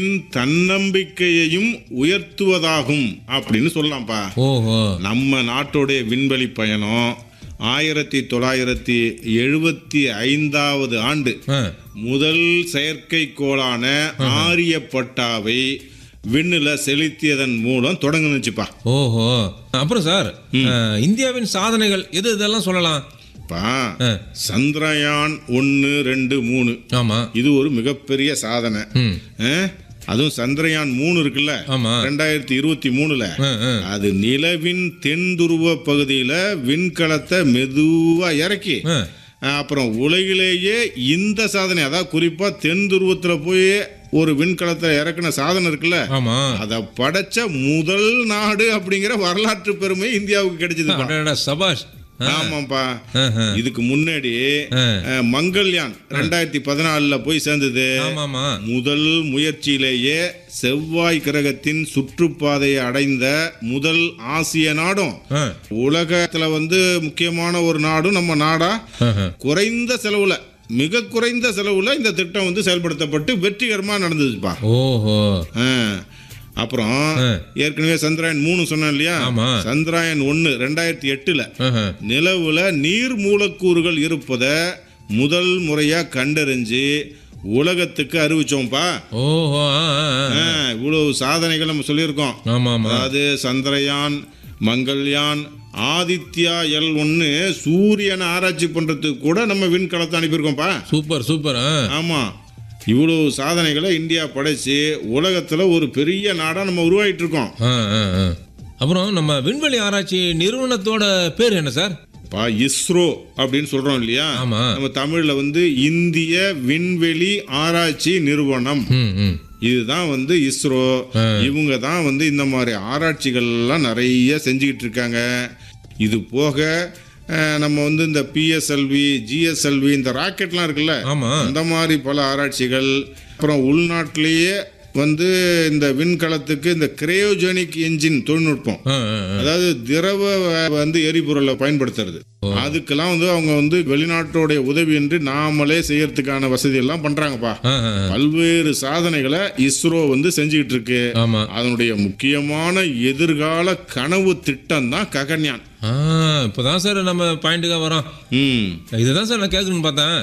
தன்னம்பிக்கையையும் உயர்த்துவதாகும் அப்படின்னு சொல்லலாம்ப்பா ஓஹோ நம்ம நாட்டுடைய விண்வெளி பயணம் ஆயிரத்தி தொள்ளாயிரத்தி எழுபத்தி ஐந்தாவது ஆண்டு ஆ, முதல் செயற்கைக்கோளான ஆரியப்பட்டாவை விண்ணில் செலுத்தியதன் மூலம் தொடங்குனுச்சுப்பா ஓஹோ அப்புறம் சார் ஆ, இந்தியாவின் சாதனைகள் எது இதெல்லாம் சொல்லலாம் பா ஆ, சந்திரயான் ஒன்று ரெண்டு மூணு ஆமா இது ஒரு மிகப்பெரிய சாதனை ம் ஆ? அதுவும் சந்திரயான் மூணு இருக்குல்ல ஆமா ரெண்டாயிரத்தி இருபத்தி மூணுல ஆ, ஆ. அது நிலவின் தென் துருவ பகுதியில விண்கலத்தை மெதுவா இறக்கி ஆ, அப்புறம் உலகிலேயே இந்த சாதனை அதாவது குறிப்பா தென் துருவத்துல போய் ஒரு விண்கலத்தை இறக்குன சாதனை இருக்குல்ல ஆமா அதை படைச்ச முதல் நாடு அப்படிங்கிற வரலாற்று பெருமை இந்தியாவுக்கு கிடைச்சதுப்பா அடடா, சபாஷ் ஆ, ஆமாப்பா ஆ, ஆ. இதுக்கு முன்னாடி ஆ. அஹ், மங்கள்யான் ரெண்டாயிரத்தி பதினாலுல போய் சேர்ந்தது ஆமாமா முதல் முயற்சியிலேயே செவ்வாய் கிரகத்தின் சுற்றுப்பாதையை அடைந்த முதல் ஆசிய நாடும் ஆ, உலகத்துல வந்து முக்கியமான ஒரு நாடும் நம்ம நாடா ஆஹா. குறைந்த செலவுல மிக குறைந்த செலவுல இந்த திட்டம் வந்து செயல்படுத்தப்பட்டு வெற்றிகரமா நடந்ததுப்பா ஓஹோ ஆ. அப்புறம் ஆ. ஏற்கனவே சந்திராயன் மூணு சொன்னேன் இல்லையா ஆமா. சந்திராயன் ஒன்னு ரெண்டாயிரத்தி எட்டுல ஆஹா. நிலவுல நீர் மூலக்கூறுகள் இருப்பதை முதல் முறையா கண்டறிஞ்சு உலகத்துக்கு அறிவிச்சோம்ப்பா ஓஹோ ஆ, ஆ, ஆ. ஆ, இவ்வளவு சாதனைகள் நம்ம சொல்லியிருக்கோம் ஆமா ஆமா அதாவது சந்திரயான் மங்கள்யான் ஆதித்யா எல் ஒன்று சூரியனை ஆராய்ச்சி பண்றதுக்கு கூட நம்ம விண்கலத்தை அனுப்பியிருக்கோம்ப்பா சூப்பர் சூப்பர் ஆ. ஆமா இவ்வளவு சாதனைகளை இந்தியா படைச்சு உலகத்துல ஒரு பெரிய நாடா நம்ம உருவாயிட்டு இருக்கோம் ஆ, ஆ, ஆ. அப்புறம் நம்ம விண்வெளி ஆராய்ச்சி நிறுவனத்தோட பேர் என்ன சார் பா இஸ்ரோ அப்படின்னு சொல்றோம் இல்லையா ஆமா நம்ம தமிழ்ல வந்து இந்திய விண்வெளி ஆராய்ச்சி நிறுவனம் ம் ம் இதுதான் வந்து இஸ்ரோ இவங்க தான் வந்து இந்த மாதிரி ஆராய்ச்சிகள்லாம் நிறைய செஞ்சுக்கிட்டு இருக்காங்க இது போக அஹ், நம்ம வந்து இந்த பிஎஸ்எல்வி ஜிஎஸ்எல்வி இந்த ராக்கெட்லாம் இருக்குல்ல ஆமா அந்த மாதிரி பல ஆராய்ச்சிகள் அப்புறம் உள்நாட்டிலேயே வந்து இந்த விண்கலத்துக்கு இந்த கிரையோஜெனிக் என்ஜின் தொழில்நுட்பம் ஆ, ஆ, ஆ. அதாவது திரவ அஹ், வந்து எரிபொருளை பயன்படுத்துறது அதுக்கெல்லாம் வந்து அவங்க வந்து வெளிநாட்டோடைய உதவியின்றி நாமளே செய்யறதுக்கான வசதி எல்லாம் பண்றாங்கப்பா ஆ, ஆ, ஆ. பல்வேறு சாதனைகளை இஸ்ரோ வந்து செஞ்சுக்கிட்டு இருக்கு ஆமா அதனுடைய முக்கியமான எதிர்கால கனவு திட்டம் தான் ககன்யான் ஆ இப்போதான் சார் நம்ம பாயிண்ட்டுக்காக வரோம் ம் இதுதான் சார் நான் கேட்கணும்னு பார்த்தேன்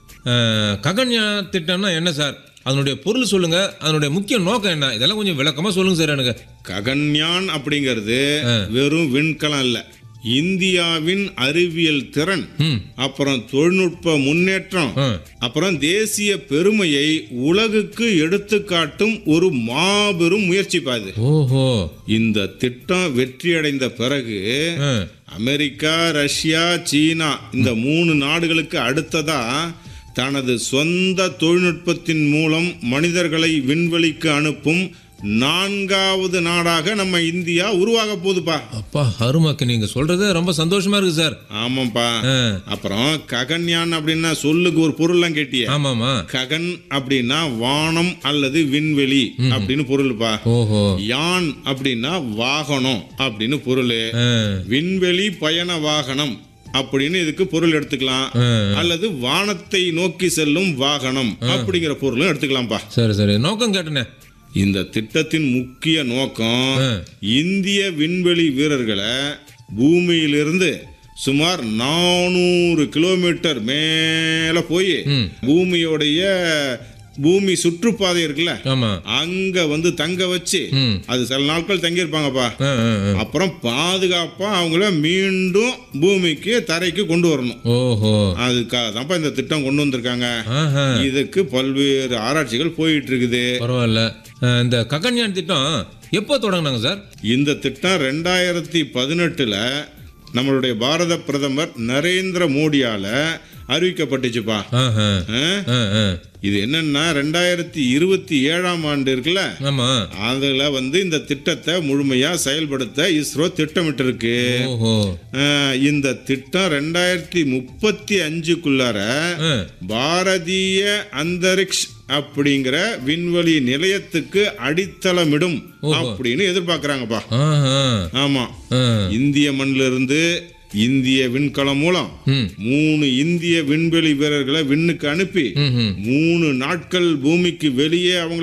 ஆ, ககன்யா திட்டம்னா என்ன சார் அதனுடைய பொருள் சொல்லுங்க அதனுடைய முக்கிய நோக்கம் என்ன இதெல்லாம் கொஞ்சம் விளக்கமா சொல்லுங்க சார் எனக்கு ககன்யான் அப்படிங்கிறது வெறும் விண்கலம் இல்ல இந்தியாவின் அறிவியல் திறன் ம் அப்புறம் தொழில்நுட்ப முன்னேற்றம் ஆ அப்புறம் தேசிய பெருமையை உலகுக்கு எடுத்துக்காட்டும் ஒரு மாபெரும் முயற்சி பாது ஓஹோ இந்த திட்டம் வெற்றியடைந்த பிறகு ஆ அமெரிக்கா ரஷ்யா சீனா இந்த மூணு நாடுகளுக்கு அடுத்ததா தனது சொந்த தொழில்நுட்பத்தின் மூலம் மனிதர்களை விண்வெளிக்கு அனுப்பும் நான்காவது நாடாக நம்ம இந்தியா உருவாக போகுதுப்பா அப்பா அருமாக்கு நீங்க சொல்றது ரொம்ப சந்தோஷமா இருக்கு சார் ஆமாப்பா ஆ, அப்புறம் ககன்யான் அப்படின்னா சொல்லுக்கு ஒரு பொருள்லாம் கேட்டிய ஆமாமா ககன் அப்படின்னா வானம் அல்லது விண்வெளி அப்படின்னு பொருள்ப்பா ஓஹோ யான் அப்படின்னா வாகனம் அப்படின்னு பொருள் ஆ, விண்வெளி பயண வாகனம் அப்படின்னு இதுக்கு பொருள் எடுத்துக்கலாம் ஆ. அல்லது வானத்தை நோக்கி செல்லும் வாகனம் அப்படிங்கிற பொருளும் எடுத்துக்கலாம்ப்பா சரி சரி நோக்கம் கேட்டனே இந்த திட்டத்தின் முக்கிய நோக்கம் ஆ. இந்திய விண்வெளி வீரர்களை பூமியிலிருந்து சுமார் நானூறு கிலோமீட்டர் மேல போய் ம் பூமியோடைய பூமி சுற்றுப்பாதை இருக்குல்ல ஆமா அங்க வந்து தங்க வச்சு ம் அது சில நாட்கள் தங்கியிருப்பாங்கப்பா ஆ, ஆ, ஆ. அப்புறம் பாதுகாப்பா அவங்கள மீண்டும் பூமிக்கு தரைக்கு கொண்டு வரணும் ஓஹோ அதுக்காக தான்ப்பா இந்த திட்டம் கொண்டு வந்திருக்காங்க ஆஹா இதுக்கு பல்வேறு ஆராய்ச்சிகள் போயிட்டு இருக்குது பரவாயில்ல ஆ, இந்த ககன்யான் திட்டம் எப்போ தொடங்கினாங்க சார் இந்த திட்டம் ரெண்டாயிரத்தி பதினெட்டுல நம்மளுடைய பாரத பிரதமர் நரேந்திர மோடியால அறிவிக்கப்பட்டுச்சுப்பா ஆஹா ஆ? ஆ, ஆ. இது என்னன்னா ரெண்டாயிரத்தி இருபத்தி ஏழாம் ஆண்டு இருக்குல்ல ஆமா அதுல வந்து இந்த திட்டத்தை முழுமையா செயல்படுத்த இஸ்ரோ திட்டமிட்டிருக்கு ஓஹோ அஹ், இந்த திட்டம் ரெண்டாயிரத்தி முப்பத்தி அஞ்சுக்குள்ளார ஆ, பாரதிய அந்தரிக்ஷ் அப்படிங்கிற விண்வெளி நிலையத்துக்கு அடித்தளமிடும் அப்படின்னு எதிர்பார்க்கறாங்கப்பா ஆஹா ஆமா ஆ. இந்திய மண்ணிலிருந்து இருந்து இந்திய விண்கலம் மூலம் ம் மூணு இந்திய விண்வெளி வீரர்களை விண்ணுக்கு அனுப்பி ம் ம் மூணு நாட்கள் பூமிக்கு வெளியே அவங்க